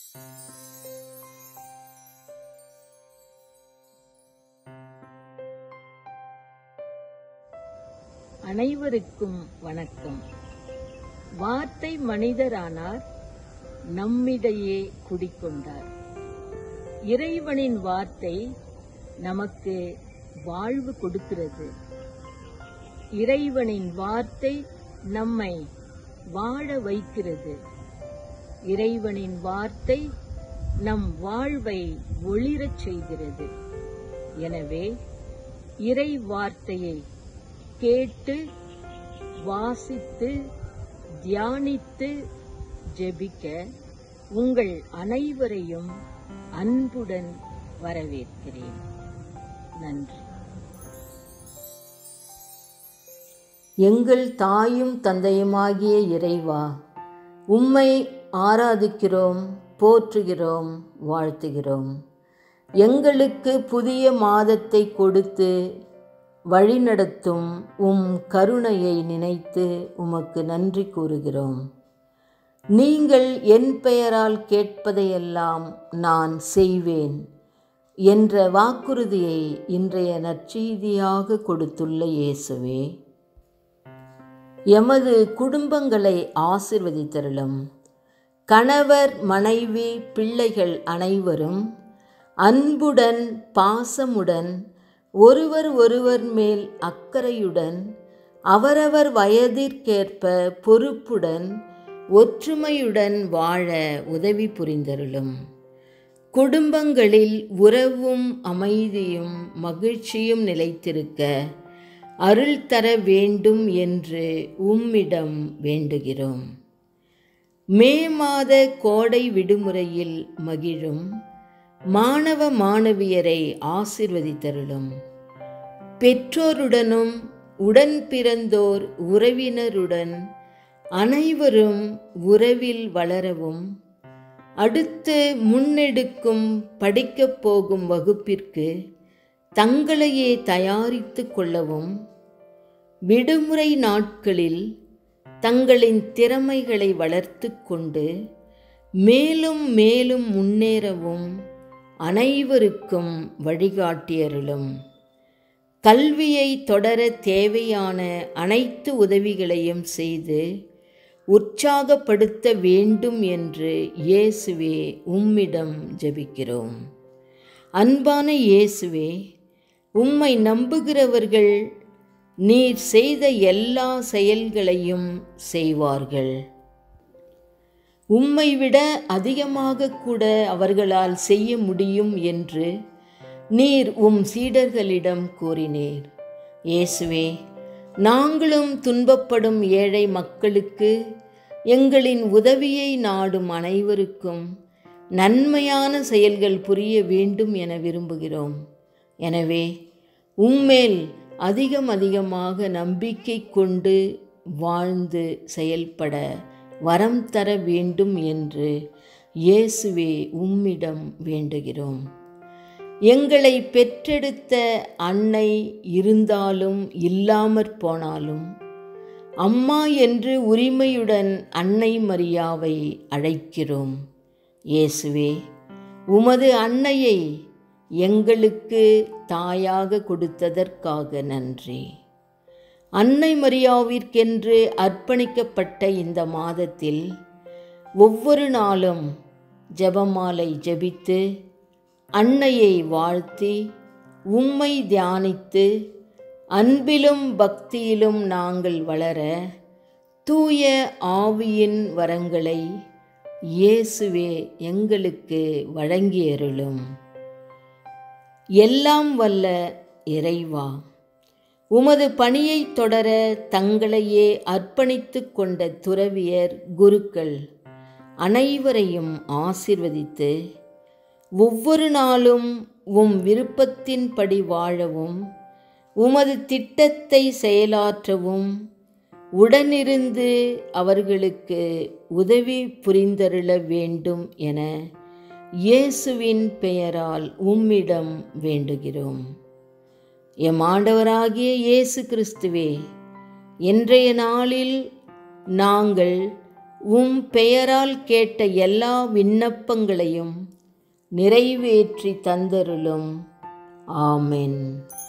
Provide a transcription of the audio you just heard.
அனைவருக்கும் வணக்கம் வார்த்தை மனிதரானார் நம்மிடையே குடிக்கொண்டார் இறைவனின் வார்த்தை நமக்கு வாழ்வு கொடுக்கிறது இறைவனின் வார்த்தை நம்மை வாழ வைக்கிறது இறைவனின் வார்த்தை நம் வாழ்வை ஒளிரச் செய்கிறது எனவே இறை வார்த்தையை கேட்டு வாசித்து தியானித்து ஜெபிக்க உங்கள் அனைவரையும் அன்புடன் வரவேற்கிறேன் நன்றி எங்கள் தாயும் தந்தையுமாகிய இறைவா உம்மை ஆராதிக்கிறோம் போற்றுகிறோம் வாழ்த்துகிறோம் எங்களுக்கு புதிய மாதத்தை கொடுத்து வழிநடத்தும் உம் கருணையை நினைத்து உமக்கு நன்றி கூறுகிறோம் நீங்கள் என் பெயரால் கேட்பதையெல்லாம் நான் செய்வேன் என்ற வாக்குறுதியை இன்றைய நற்செய்தியாக கொடுத்துள்ள இயேசுவே எமது குடும்பங்களை ஆசிர்வதித்தருளும் கணவர் மனைவி பிள்ளைகள் அனைவரும் அன்புடன் பாசமுடன் ஒருவர் ஒருவர் மேல் அக்கறையுடன் அவரவர் வயதிற்கேற்ப பொறுப்புடன் ஒற்றுமையுடன் வாழ உதவி புரிந்தருளும் குடும்பங்களில் உறவும் அமைதியும் மகிழ்ச்சியும் நிலைத்திருக்க அருள் தர வேண்டும் என்று உம்மிடம் வேண்டுகிறோம் மே மாத கோடை விடுமுறையில் மகிழும் மாணவ மாணவியரை ஆசிர்வதித்தருளும் பெற்றோருடனும் உடன் பிறந்தோர் உறவினருடன் அனைவரும் உறவில் வளரவும் அடுத்து முன்னெடுக்கும் படிக்கப் போகும் வகுப்பிற்கு தங்களையே தயாரித்து கொள்ளவும் விடுமுறை நாட்களில் தங்களின் திறமைகளை வளர்த்து கொண்டு மேலும் மேலும் முன்னேறவும் அனைவருக்கும் வழிகாட்டியருளும் கல்வியை தொடர தேவையான அனைத்து உதவிகளையும் செய்து உற்சாகப்படுத்த வேண்டும் என்று இயேசுவே உம்மிடம் ஜெபிக்கிறோம் அன்பான இயேசுவே உம்மை நம்புகிறவர்கள் நீர் செய்த எல்லா செயல்களையும் செய்வார்கள் உம்மை விட அதிகமாக கூட அவர்களால் செய்ய முடியும் என்று நீர் உம் சீடர்களிடம் கூறினீர் இயேசுவே நாங்களும் துன்பப்படும் ஏழை மக்களுக்கு எங்களின் உதவியை நாடும் அனைவருக்கும் நன்மையான செயல்கள் புரிய வேண்டும் என விரும்புகிறோம் எனவே உம்மேல் அதிகம் அதிகமாக நம்பிக்கை கொண்டு வாழ்ந்து செயல்பட வரம் தர வேண்டும் என்று இயேசுவே உம்மிடம் வேண்டுகிறோம் எங்களை பெற்றெடுத்த அன்னை இருந்தாலும் இல்லாமற் போனாலும் அம்மா என்று உரிமையுடன் அன்னை மரியாவை அழைக்கிறோம் இயேசுவே உமது அன்னையை எங்களுக்கு தாயாக கொடுத்ததற்காக நன்றி அன்னை மரியாவிற்கென்று அர்ப்பணிக்கப்பட்ட இந்த மாதத்தில் ஒவ்வொரு நாளும் ஜெபமாலை ஜெபித்து அன்னையை வாழ்த்தி உம்மை தியானித்து அன்பிலும் பக்தியிலும் நாங்கள் வளர தூய ஆவியின் வரங்களை இயேசுவே எங்களுக்கு வழங்கியருளும் எல்லாம் வல்ல இறைவா உமது பணியைத் தொடர தங்களையே அர்ப்பணித்து கொண்ட துறவியர் குருக்கள் அனைவரையும் ஆசிர்வதித்து ஒவ்வொரு நாளும் உம் விருப்பத்தின்படி வாழவும் உமது திட்டத்தை செயலாற்றவும் உடனிருந்து அவர்களுக்கு உதவி புரிந்தருள வேண்டும் என இயேசுவின் பெயரால் உம்மிடம் வேண்டுகிறோம் எம் ஆண்டவராகிய இயேசு கிறிஸ்துவே இன்றைய நாளில் நாங்கள் உம் பெயரால் கேட்ட எல்லா விண்ணப்பங்களையும் நிறைவேற்றி தந்தருளும் ஆமென்